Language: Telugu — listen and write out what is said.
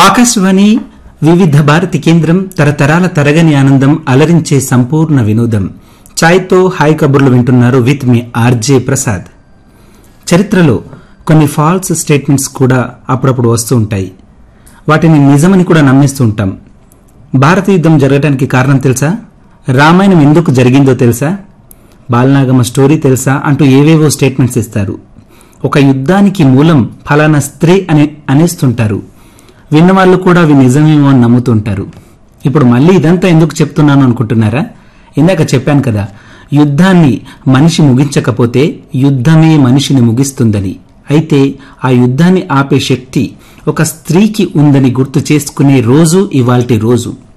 ఆకాశవాణి వివిధ భారతి కేంద్రం తరతరాల తరగని ఆనందం అలరించే సంపూర్ణ వినోదం ఛాయ్తో హాయ్ కబుర్లు వింటున్నారు విత్ మీ ఆర్జే ప్రసాద్ చరిత్రలో కొన్ని ఫాల్స్ స్టేట్మెంట్స్ కూడా అప్పుడప్పుడు వస్తూ ఉంటాయి వాటిని నిజమని కూడా నమ్మేస్తూ ఉంటాం భారత యుద్ధం జరగడానికి కారణం తెలుసా రామాయణం ఎందుకు జరిగిందో తెలుసా బాలనాగమ్మ స్టోరీ తెలుసా అంటూ ఏవేవో స్టేట్మెంట్స్ ఇస్తారు ఒక యుద్ధానికి మూలం ఫలానా స్త్రీ అని అనేస్తుంటారు విన్నవాళ్ళు కూడా అవి నిజమేమో అని నమ్ముతుంటారు ఇప్పుడు మళ్ళీ ఇదంతా ఎందుకు చెప్తున్నాను అనుకుంటున్నారా ఇందాక చెప్పాను కదా యుద్ధాన్ని మనిషి ముగించకపోతే యుద్ధమే మనిషిని ముగిస్తుందని అయితే ఆ యుద్ధాన్ని ఆపే శక్తి ఒక స్త్రీకి ఉందని గుర్తు చేసుకునే రోజు ఇవాల్టి రోజు